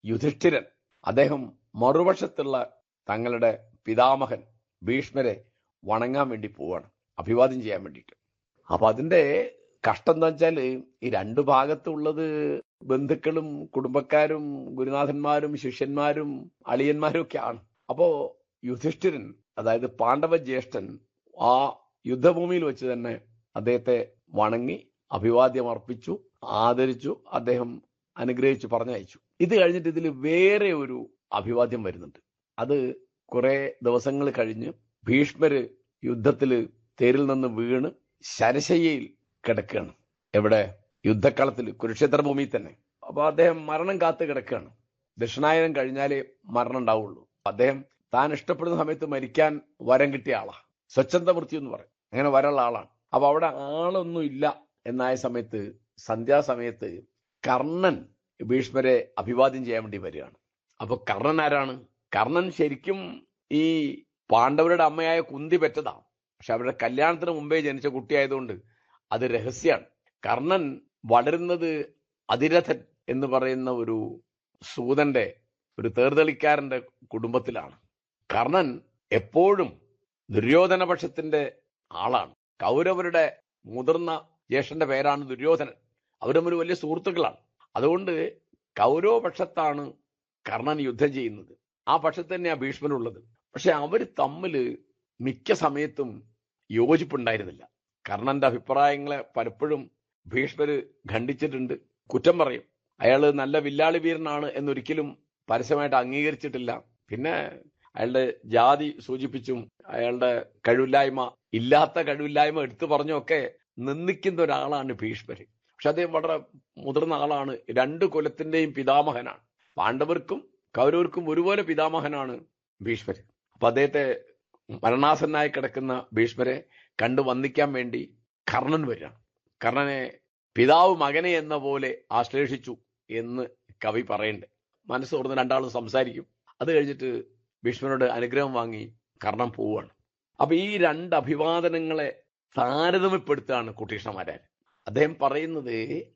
യുധിഷ്ഠിരൻ അദ്ദേഹം മറുവശത്തുള്ള തങ്ങളുടെ പിതാമഹൻ ഭീഷ്മരെ വണങ്ങാൻ വേണ്ടി പോവാണ് അഭിവാദ്യം ചെയ്യാൻ വേണ്ടിയിട്ട് അപ്പൊ അതിന്റെ കഷ്ടം എന്താ വെച്ചാല് ഈ രണ്ടു ഭാഗത്തുള്ളത് ബന്ധുക്കളും കുടുംബക്കാരും ഗുരുനാഥന്മാരും ശിഷ്യന്മാരും അളിയന്മാരും ഒക്കെയാണ് അപ്പോ യുധിഷ്ഠിരൻ അതായത് പാണ്ഡവ ജ്യേഷ്ഠൻ ആ യുദ്ധഭൂമിയിൽ വെച്ച് തന്നെ അദ്ദേഹത്തെ വണങ്ങി അഭിവാദ്യം അർപ്പിച്ചു ആദരിച്ചു അദ്ദേഹം അനുഗ്രഹിച്ചു പറഞ്ഞയച്ചു ഇത് കഴിഞ്ഞിട്ട് ഇതിൽ വേറെ ഒരു അഭിവാദ്യം വരുന്നുണ്ട് അത് കുറെ ദിവസങ്ങൾ കഴിഞ്ഞ് ഭീഷ്മര് യുദ്ധത്തില് തേരിൽ നിന്ന് വീണ് ശരശയ്യയിൽ കിടക്കുകയാണ് എവിടെ യുദ്ധക്കളത്തിൽ കുരുക്ഷേത്ര ഭൂമിയിൽ തന്നെ അപ്പൊ അദ്ദേഹം മരണം കാത്ത് കിടക്കുകയാണ് ദക്ഷിണായനം കഴിഞ്ഞാലേ മരണം ഉണ്ടാവുള്ളൂ അദ്ദേഹം താൻ ഇഷ്ടപ്പെടുന്ന സമയത്ത് മരിക്കാൻ വരം കിട്ടിയ ആളാ സ്വച്ഛന്ത മൃത്യു എന്ന് പറയും അങ്ങനെ വരമുള്ള ആളാണ് അപ്പൊ അവിടെ ആളൊന്നും ഇല്ല എന്നായ സമയത്ത് സന്ധ്യാസമയത്ത് കർണൻ ഭീഷ്മരെ അഭിവാദ്യം ചെയ്യാൻ വേണ്ടി വരികയാണ് അപ്പൊ കർണൻ ആരാണ് കർണൻ ശരിക്കും ഈ പാണ്ഡവരുടെ അമ്മയായ കുന്തി പെറ്റതാണ് പക്ഷെ അവരുടെ കല്യാണത്തിന് മുമ്പേ ജനിച്ച കുട്ടിയായതുകൊണ്ട് അത് രഹസ്യമാണ് കർണൻ വളരുന്നത് അതിരഥൻ എന്ന് പറയുന്ന ഒരു സൂതന്റെ ഒരു തേർതളിക്കാരന്റെ കുടുംബത്തിലാണ് കർണൻ എപ്പോഴും ദുര്യോധന പക്ഷത്തിന്റെ ആളാണ് കൗരവരുടെ മുതിർന്ന ജ്യേഷ്ഠന്റെ പേരാണ് ദുര്യോധനൻ അവർ തമ്മിൽ വലിയ സുഹൃത്തുക്കളാണ് അതുകൊണ്ട് കൗരവ പക്ഷത്താണ് കർണൻ യുദ്ധം ചെയ്യുന്നത് ആ പക്ഷത്ത് തന്നെയാണ് ഭീഷ്മനുള്ളത് പക്ഷെ അവർ തമ്മിൽ മിക്ക സമയത്തും യോജിപ്പുണ്ടായിരുന്നില്ല കർണന്റെ അഭിപ്രായങ്ങളെ പലപ്പോഴും ഭീഷ്മര് ഖണ്ഡിച്ചിട്ടുണ്ട് കുറ്റം പറയും അയാൾ നല്ല വില്ലാളി വീരനാണ് എന്നൊരിക്കലും പരസ്യമായിട്ട് അംഗീകരിച്ചിട്ടില്ല പിന്നെ അയാളുടെ ജാതി സൂചിപ്പിച്ചും അയാളുടെ കഴിവില്ലായ്മ ഇല്ലാത്ത കഴിവില്ലായ്മ എടുത്തു പറഞ്ഞൊക്കെ നിന്ദിക്കുന്ന ഒരാളാണ് ഭീഷ്മര് പക്ഷെ അദ്ദേഹം വളരെ മുതിർന്ന ആളാണ് രണ്ട് കുലത്തിന്റെയും പിതാമഹനാണ് പാണ്ഡവർക്കും കൗരവർക്കും ഒരുപോലെ പിതാമഹനാണ് ഭീഷ്മര് അപ്പൊ അദ്ദേഹത്തെ മരണാസന്നായി കിടക്കുന്ന ഭീഷ്മരെ കണ്ടു വന്ദിക്കാൻ വേണ്ടി കർണൻ വരികയാണ് കർണനെ പിതാവ് മകനെ എന്ന പോലെ ആശ്ലേഷിച്ചു എന്ന് കവി പറയണ്ടേ മനസ്സ് തുറന്ന് രണ്ടാളും സംസാരിക്കും അത് കഴിഞ്ഞിട്ട് ഭീഷ്മനോട് അനുഗ്രഹം വാങ്ങി കർണൻ പോവുകയാണ് അപ്പൊ ഈ രണ്ട് അഭിവാദനങ്ങളെ താരതമ്യപ്പെടുത്തുകയാണ് കുട്ടീഷ്ണമാരാൻ അദ്ദേഹം പറയുന്നത്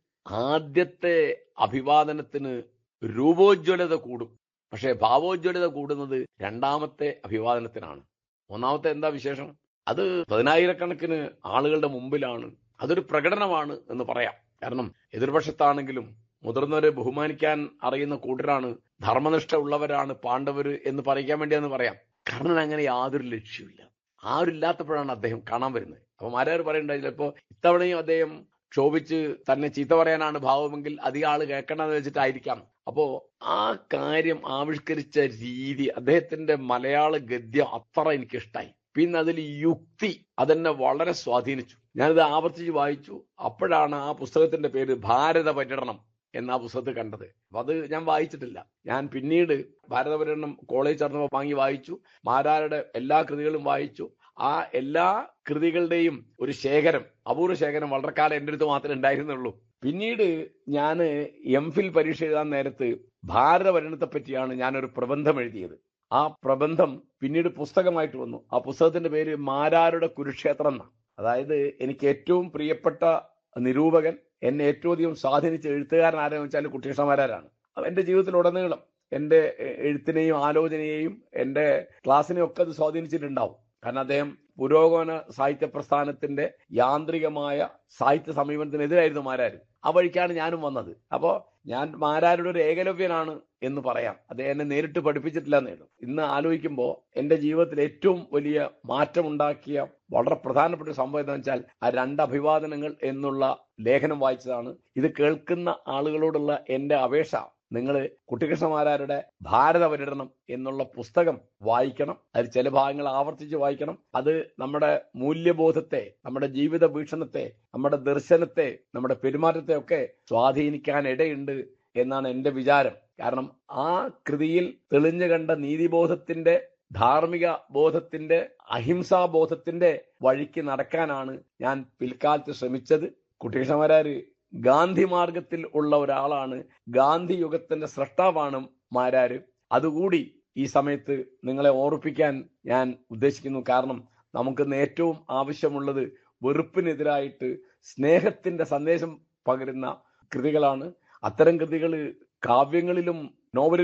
ആദ്യത്തെ അഭിവാദനത്തിന് രൂപോജ്വലത കൂടും പക്ഷെ ഭാവോജ്വലത കൂടുന്നത് രണ്ടാമത്തെ അഭിവാദനത്തിനാണ് ഒന്നാമത്തെ എന്താ വിശേഷം അത് പതിനായിരക്കണക്കിന് ആളുകളുടെ മുമ്പിലാണ് അതൊരു പ്രകടനമാണ് എന്ന് പറയാം കാരണം എതിർപക്ഷത്താണെങ്കിലും മുതിർന്നവരെ ബഹുമാനിക്കാൻ അറിയുന്ന കൂട്ടരാണ് ധർമ്മനിഷ്ഠ ഉള്ളവരാണ് പാണ്ഡവര് എന്ന് പറയിക്കാൻ വേണ്ടിയെന്ന് പറയാം കർണൻ അങ്ങനെ യാതൊരു ലക്ഷ്യമില്ല ആരില്ലാത്തപ്പോഴാണ് അദ്ദേഹം കാണാൻ വരുന്നത് അപ്പൊ മാരാർ പറയണ്ടായി ചിലപ്പോ ഇത്തവണയും അദ്ദേഹം ക്ഷോഭിച്ച് തന്നെ ചീത്ത പറയാനാണ് ഭാവമെങ്കിൽ അധികം ആള് കേൾക്കണമെന്ന് വെച്ചിട്ടായിരിക്കാം അപ്പോ ആ കാര്യം ആവിഷ്കരിച്ച രീതി അദ്ദേഹത്തിന്റെ മലയാള ഗദ്യം അത്ര എനിക്ക് ഇഷ്ടായി പിന്നെ അതിൽ യുക്തി അതെന്നെ വളരെ സ്വാധീനിച്ചു ഞാനിത് ആവർത്തിച്ച് വായിച്ചു അപ്പോഴാണ് ആ പുസ്തകത്തിന്റെ പേര് ഭാരത പര്യടനം എന്ന ആ പുസ്തകത്തിൽ കണ്ടത് അപ്പൊ അത് ഞാൻ വായിച്ചിട്ടില്ല ഞാൻ പിന്നീട് ഭാരത പര്യടനം കോളേജ് ചേർന്നപ്പോൾ വാങ്ങി വായിച്ചു മാരാരുടെ എല്ലാ കൃതികളും വായിച്ചു ആ എല്ലാ കൃതികളുടെയും ഒരു ശേഖരം അപൂർവ ശേഖരം വളരെ കാലം എൻ്റെ അടുത്ത് മാത്രമേ ഉണ്ടായിരുന്നുള്ളൂ പിന്നീട് ഞാൻ എം ഫിൽ പരീക്ഷ എഴുതാൻ നേരത്ത് ഭാരത ഭരണത്തെ പറ്റിയാണ് ഞാനൊരു പ്രബന്ധം എഴുതിയത് ആ പ്രബന്ധം പിന്നീട് പുസ്തകമായിട്ട് വന്നു ആ പുസ്തകത്തിന്റെ പേര് മാരാരുടെ കുരുക്ഷേത്രം എന്നാണ് അതായത് എനിക്ക് ഏറ്റവും പ്രിയപ്പെട്ട നിരൂപകൻ എന്നെ ഏറ്റവും അധികം സ്വാധീനിച്ച എഴുത്തുകാരൻ ആരെന്ന് വെച്ചാൽ കുട്ടികൃഷ്ണമാരാരാണ് എന്റെ ജീവിതത്തിലുടനീളം എന്റെ എഴുത്തിനെയും ആലോചനയെയും എന്റെ ക്ലാസ്സിനെയും ഒക്കെ അത് സ്വാധീനിച്ചിട്ടുണ്ടാവും കാരണം അദ്ദേഹം പുരോഗമന സാഹിത്യ പ്രസ്ഥാനത്തിന്റെ യാന്ത്രികമായ സാഹിത്യ സമീപനത്തിനെതിരായിരുന്നു മാരാര് ആ വഴിക്കാണ് ഞാനും വന്നത് അപ്പോ ഞാൻ മാരാരുടെ ഒരു ഏകലവ്യനാണ് എന്ന് പറയാം അദ്ദേഹം എന്നെ നേരിട്ട് പഠിപ്പിച്ചിട്ടില്ല എന്നേലും ഇന്ന് ആലോചിക്കുമ്പോൾ എന്റെ ജീവിതത്തിൽ ഏറ്റവും വലിയ മാറ്റമുണ്ടാക്കിയ വളരെ പ്രധാനപ്പെട്ട ഒരു സംഭവം എന്താണെന്ന് വെച്ചാൽ ആ രണ്ട് അഭിവാദനങ്ങൾ എന്നുള്ള ലേഖനം വായിച്ചതാണ് ഇത് കേൾക്കുന്ന ആളുകളോടുള്ള എന്റെ അപേക്ഷ നിങ്ങൾ കുട്ടികൃഷ്ണമാരാരുടെ ഭാരത പര്യടനം എന്നുള്ള പുസ്തകം വായിക്കണം അതിൽ ചില ഭാഗങ്ങൾ ആവർത്തിച്ച് വായിക്കണം അത് നമ്മുടെ മൂല്യബോധത്തെ നമ്മുടെ ജീവിത വീക്ഷണത്തെ നമ്മുടെ ദർശനത്തെ നമ്മുടെ പെരുമാറ്റത്തെ ഒക്കെ സ്വാധീനിക്കാൻ ഇടയുണ്ട് എന്നാണ് എന്റെ വിചാരം കാരണം ആ കൃതിയിൽ തെളിഞ്ഞു കണ്ട നീതിബോധത്തിന്റെ ധാർമ്മിക ബോധത്തിന്റെ അഹിംസാ ബോധത്തിന്റെ വഴിക്ക് നടക്കാനാണ് ഞാൻ പിൽക്കാലത്ത് ശ്രമിച്ചത് കുട്ടികൃഷ്ണമാരാര് ഗാന്ധി മാർഗത്തിൽ ഉള്ള ഒരാളാണ് ഗാന്ധി യുഗത്തിന്റെ സൃഷ്ടാവാണ് മാരാര് അതുകൂടി ഈ സമയത്ത് നിങ്ങളെ ഓർപ്പിക്കാൻ ഞാൻ ഉദ്ദേശിക്കുന്നു കാരണം നമുക്ക് ഏറ്റവും ആവശ്യമുള്ളത് വെറുപ്പിനെതിരായിട്ട് സ്നേഹത്തിന്റെ സന്ദേശം പകരുന്ന കൃതികളാണ് അത്തരം കൃതികൾ കാവ്യങ്ങളിലും നോവലുകൾ